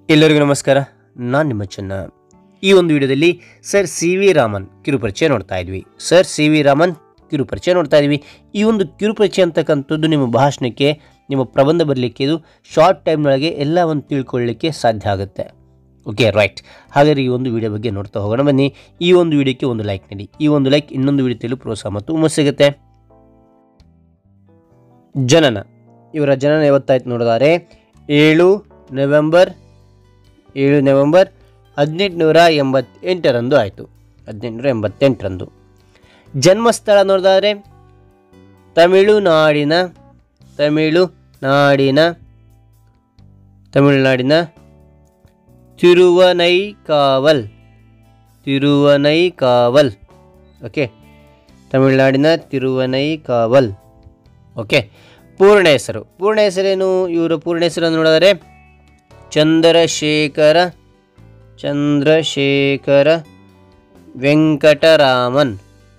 ಎಲ್ಲರಿಗೂ ನಮಸ್ಕಾರ ನಾನು ನಿಮ್ಮ ಚೆನ್ನ ಈ ಒಂದು ವಿಡಿಯೋದಲ್ಲಿ ಸರ್ ಸಿ ವಿ ರಾಮನ್ ಕಿರುಪರಿಚಯ ನೋಡ್ತಾ ಇದ್ವಿ ಸರ್ ಸಿ ವಿ ರಾಮನ್ ಕಿರುಪರಿಚಯ ನೋಡ್ತಾ ಇದ್ವಿ ಈ ಒಂದು ಕಿರುಪರಿಚಯ ಅಂತಕ್ಕಂಥದ್ದು ನಿಮ್ಮ ಭಾಷಣಕ್ಕೆ ನಿಮ್ಮ ಪ್ರಬಂಧ ಬರಲಿಕ್ಕೆ ಇದು ಶಾರ್ಟ್ ಟೈಮ್ನೊಳಗೆ ಎಲ್ಲ ಒಂದು ತಿಳ್ಕೊಳ್ಳಿಕ್ಕೆ ಸಾಧ್ಯ ಆಗುತ್ತೆ ಓಕೆ ರೈಟ್ ಹಾಗಾದ್ರೆ ಈ ಒಂದು ವಿಡಿಯೋ ಬಗ್ಗೆ ನೋಡ್ತಾ ಹೋಗೋಣ ಬನ್ನಿ ಈ ಒಂದು ವಿಡಿಯೋಕ್ಕೆ ಒಂದು ಲೈಕ್ ನೀಡಿ ಈ ಒಂದು ಲೈಕ್ ಇನ್ನೊಂದು ವಿಡಿಯೋದಲ್ಲೂ ಪ್ರೋತ್ಸಾಹ ಮತ್ತು ಹುಮ್ಮಸ್ಸು ಸಿಗುತ್ತೆ ಜನನ ಇವರ ಜನನ ಯಾವತ್ತಾಯ್ತು ನೋಡಿದರೆ ಏಳು ನವೆಂಬರ್ ಏಳು ನವೆಂಬರ್ ಹದಿನೆಂಟುನೂರ ಎಂಬತ್ತೆಂಟರಂದು ಆಯಿತು ಹದಿನೆಂಟುನೂರ ಎಂಬತ್ತೆಂಟರಂದು ಜನ್ಮಸ್ಥಳ ನೋಡಿದರೆ ತಮಿಳುನಾಡಿನ ತಮಿಳುನಾಡಿನ ತಮಿಳುನಾಡಿನ ತಿರುವನೈಕಾವಲ್ ತಿರುವನೈಕಾವಲ್ ಓಕೆ ತಮಿಳುನಾಡಿನ ತಿರುವನೈಕಾವಲ್ ಓಕೆ ಪೂರ್ಣ ಹೆಸರು ಪೂರ್ಣ ಹೆಸರೇನು ಇವರ ಪೂರ್ಣ ಹೆಸರನ್ನು ನೋಡಿದರೆ ಚಂದ್ರಶೇಖರ ಚಂದ್ರಶೇಖರ ವೆಂಕಟರಾಮನ್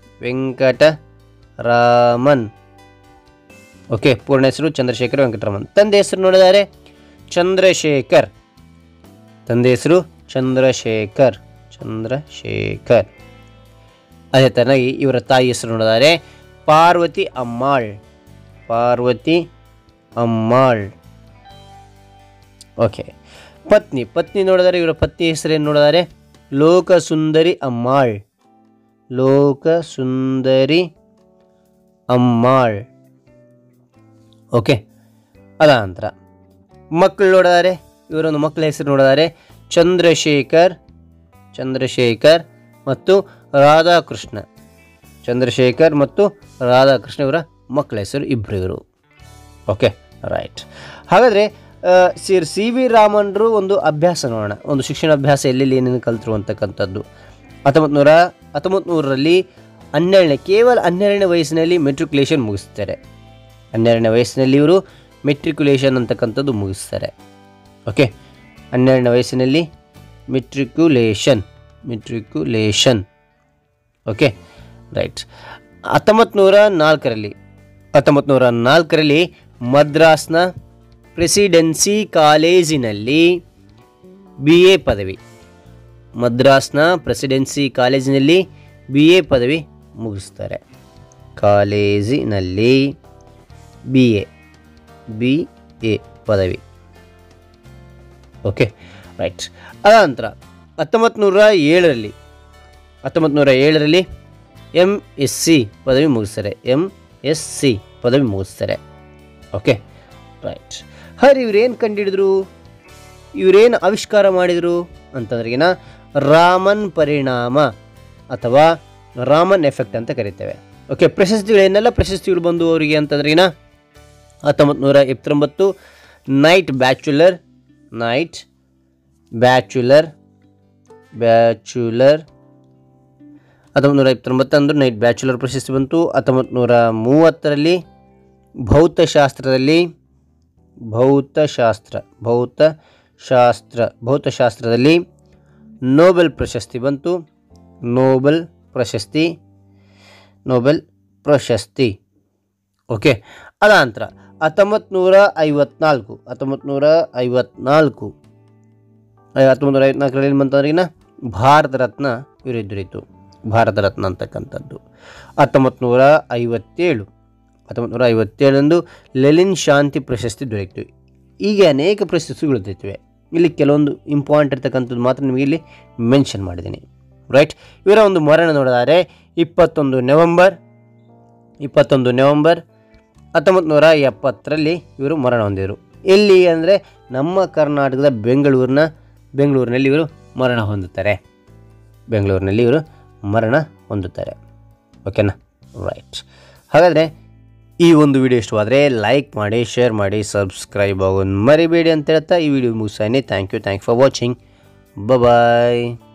ವೆಂಕಟರಾಮನ್ ಓಕೆ ಪೂರ್ಣ ಹೆಸರು ಚಂದ್ರಶೇಖರ ವೆಂಕಟರಾಮನ್ ತಂದೆ ಹೆಸರು ನೋಡಿದರೆ ಚಂದ್ರಶೇಖರ್ ತಂದೆ ಹೆಸರು ಚಂದ್ರಶೇಖರ್ ಚಂದ್ರಶೇಖರ್ ಅದೇ ತರನಾಗಿ ಇವರ ತಾಯಿ ಹೆಸರು ನೋಡಿದರೆ ಪಾರ್ವತಿ ಅಮ್ಮಾಳ್ ಪಾರ್ವತಿ ಅಮ್ಮಾಳ್ ಓಕೆ ಪತ್ನಿ ಪತ್ನಿ ನೋಡಿದರೆ ಇವರ ಪತ್ನಿ ಹೆಸರೇನು ನೋಡಿದರೆ ಲೋಕಸುಂದರಿ ಅಮ್ಮಾಳ್ ಲೋಕಸುಂದರಿ ಅಮ್ಮಾಳ್ ಓಕೆ ಅದ ನಂತರ ಮಕ್ಕಳು ನೋಡಿದರೆ ಇವರೊಂದು ಮಕ್ಕಳ ಹೆಸರು ನೋಡಿದರೆ ಚಂದ್ರಶೇಖರ್ ಚಂದ್ರಶೇಖರ್ ಮತ್ತು ರಾಧಾಕೃಷ್ಣ ಚಂದ್ರಶೇಖರ್ ಮತ್ತು ರಾಧಾಕೃಷ್ಣ ಇವರ ಮಕ್ಕಳ ಹೆಸರು ಇಬ್ಬರು ಇವರು ಓಕೆ ರೈಟ್ ಹಾಗಾದರೆ ಸಿರ್ ಸಿ ವಿ ರಾಮನ್ರು ಒಂದು ಅಭ್ಯಾಸ ನೋಡೋಣ ಒಂದು ಶಿಕ್ಷಣ ಅಭ್ಯಾಸ ಎಲ್ಲೆಲ್ಲಿ ಏನೇನು ಕಲ್ತರು ಅಂತಕ್ಕಂಥದ್ದು ಹತ್ತೊಂಬತ್ತು ನೂರ ಹತ್ತೊಂಬತ್ತು ನೂರರಲ್ಲಿ ಹನ್ನೆರಡನೇ ಕೇವಲ ಹನ್ನೆರಡನೇ ವಯಸ್ಸಿನಲ್ಲಿ ಮೆಟ್ರಿಕ್ಯುಲೇಷನ್ ಮುಗಿಸ್ತಾರೆ ಹನ್ನೆರಡನೇ ವಯಸ್ಸಿನಲ್ಲಿ ಇವರು ಮೆಟ್ರಿಕ್ಯುಲೇಷನ್ ಅಂತಕ್ಕಂಥದ್ದು ಮುಗಿಸ್ತಾರೆ ಓಕೆ ಹನ್ನೆರಡನೇ ವಯಸ್ಸಿನಲ್ಲಿ ಮೆಟ್ರಿಕ್ಯುಲೇಷನ್ ಮೆಟ್ರಿಕ್ಯುಲೇಷನ್ ಓಕೆ ರೈಟ್ ಹತ್ತೊಂಬತ್ತು ನೂರ ನಾಲ್ಕರಲ್ಲಿ ಹತ್ತೊಂಬತ್ತು ನೂರ ನಾಲ್ಕರಲ್ಲಿ ಮದ್ರಾಸ್ನ ಪ್ರೆಸಿಡೆನ್ಸಿ ಕಾಲೇಜಿನಲ್ಲಿ ಬಿ ಎ ಪದವಿ ಮದ್ರಾಸ್ನ ಪ್ರೆಸಿಡೆನ್ಸಿ ಕಾಲೇಜಿನಲ್ಲಿ ಬಿ ಎ ಪದವಿ ಮುಗಿಸ್ತಾರೆ ಕಾಲೇಜಿನಲ್ಲಿ ಬಿ ಎ ಬಿ ಎ ಪದವಿ ಓಕೆ ರೈಟ್ ಅದ ನಂತರ ಹತ್ತೊಂಬತ್ತು ನೂರ ಏಳರಲ್ಲಿ ಹತ್ತೊಂಬತ್ತು ನೂರ ಏಳರಲ್ಲಿ ಎಮ್ ಎಸ್ ಸಿ ಪದವಿ ಮುಗಿಸ್ತಾರೆ ಎಮ್ ಎಸ್ ಸಿ ಪದವಿ ಮುಗಿಸ್ತಾರೆ ಓಕೆ ರೈಟ್ ಹರ್ ಇವ್ರೇನು ಕಂಡುಹಿಡಿದ್ರು ಇವರೇನು ಆವಿಷ್ಕಾರ ಮಾಡಿದರು ಅಂತಂದ್ರಿಗಿನ ರಾಮನ್ ಪರಿಣಾಮ ಅಥವಾ ರಾಮನ್ ಎಫೆಕ್ಟ್ ಅಂತ ಕರಿತೇವೆ ಓಕೆ ಪ್ರಶಸ್ತಿಗಳು ಏನೆಲ್ಲ ಪ್ರಶಸ್ತಿಗಳು ಬಂದು ಅವರಿಗೆ ಅಂತಂದ್ರಿಗಿನ ಹತ್ತೊಂಬತ್ತು ನೂರ ಇಪ್ಪತ್ತೊಂಬತ್ತು knight bachelor knight bachelor bachelor ಹತ್ತೊಂಬತ್ತು ನೂರ ಇಪ್ಪತ್ತೊಂಬತ್ತು ಅಂದ್ರೆ ನೈಟ್ ಬ್ಯಾಚುಲರ್ ಪ್ರಶಸ್ತಿ ಬಂತು ಹತ್ತೊಂಬತ್ತು ನೂರ ಮೂವತ್ತರಲ್ಲಿ ಭೌತಶಾಸ್ತ್ರದಲ್ಲಿ ಭೌತಶಾಸ್ತ್ರ ಭೌತಶಾಸ್ತ್ರ ಭೌತಶಾಸ್ತ್ರದಲ್ಲಿ ನೋಬೆಲ್ ಪ್ರಶಸ್ತಿ ಬಂತು ನೋಬೆಲ್ ಪ್ರಶಸ್ತಿ ನೋಬೆಲ್ ಪ್ರಶಸ್ತಿ ಓಕೆ ಅದ ನಂತರ ಹತ್ತೊಂಬತ್ತು ನೂರ ಐವತ್ನಾಲ್ಕು ಹತ್ತೊಂಬತ್ತು ನೂರ ಐವತ್ನಾಲ್ಕು ಹತ್ತೊಂಬತ್ತು ನೂರ ಐವತ್ನಾಲ್ಕರಲ್ಲಿ ಏನು ಬಂತಂದ್ರಿಗಿನ ಭಾರತ ರತ್ನ ಇವರು ದೊರೀತು ಭಾರತ ರತ್ನ ಅಂತಕ್ಕಂಥದ್ದು ಹತ್ತೊಂಬತ್ತು ನೂರ ಐವತ್ತೇಳು ಹತ್ತೊಂಬತ್ತು ನೂರ ಐವತ್ತೇಳರಂದು ಲೆಲಿನ್ ಶಾಂತಿ ಪ್ರಶಸ್ತಿ ದೊರೆಯಿತು ಹೀಗೆ ಅನೇಕ ಪ್ರಶಸ್ತಿಗಳು ದೊರೆತಿವೆ ಇಲ್ಲಿ ಕೆಲವೊಂದು ಇಂಪಾರ್ಟೆಂಟ್ ಇರ್ತಕ್ಕಂಥದ್ದು ಮಾತ್ರ ನಿಮಗೆ ಇಲ್ಲಿ ಮೆನ್ಷನ್ ಮಾಡಿದ್ದೀನಿ ರೈಟ್ ಇವರ ಒಂದು ಮರಣ ನೋಡಿದರೆ ಇಪ್ಪತ್ತೊಂದು ನವೆಂಬರ್ ಇಪ್ಪತ್ತೊಂದು ನವೆಂಬರ್ ಹತ್ತೊಂಬತ್ತು ನೂರ ಎಪ್ಪತ್ತರಲ್ಲಿ ಇವರು ಮರಣ ಹೊಂದಿದರು ಎಲ್ಲಿ ಅಂದರೆ ನಮ್ಮ ಕರ್ನಾಟಕದ ಬೆಂಗಳೂರಿನ ಬೆಂಗಳೂರಿನಲ್ಲಿ ಇವರು ಮರಣ ಹೊಂದುತ್ತಾರೆ ಬೆಂಗಳೂರಿನಲ್ಲಿ ಇವರು ಮರಣ ಹೊಂದುತ್ತಾರೆ ಓಕೆನಾ ರೈಟ್ ಹಾಗಾದರೆ ಈ ಒಂದು ವಿಡಿಯೋ ಇಷ್ಟವಾದರೆ ಲೈಕ್ ಮಾಡಿ ಶೇರ್ ಮಾಡಿ ಸಬ್ಸ್ಕ್ರೈಬ್ ಆಗೋದು ಮರಿಬೇಡಿ ಅಂತ ಹೇಳ್ತಾ ಈ ವಿಡಿಯೋ ಮುಗಿಸಾನೆ thank you thank for watching bye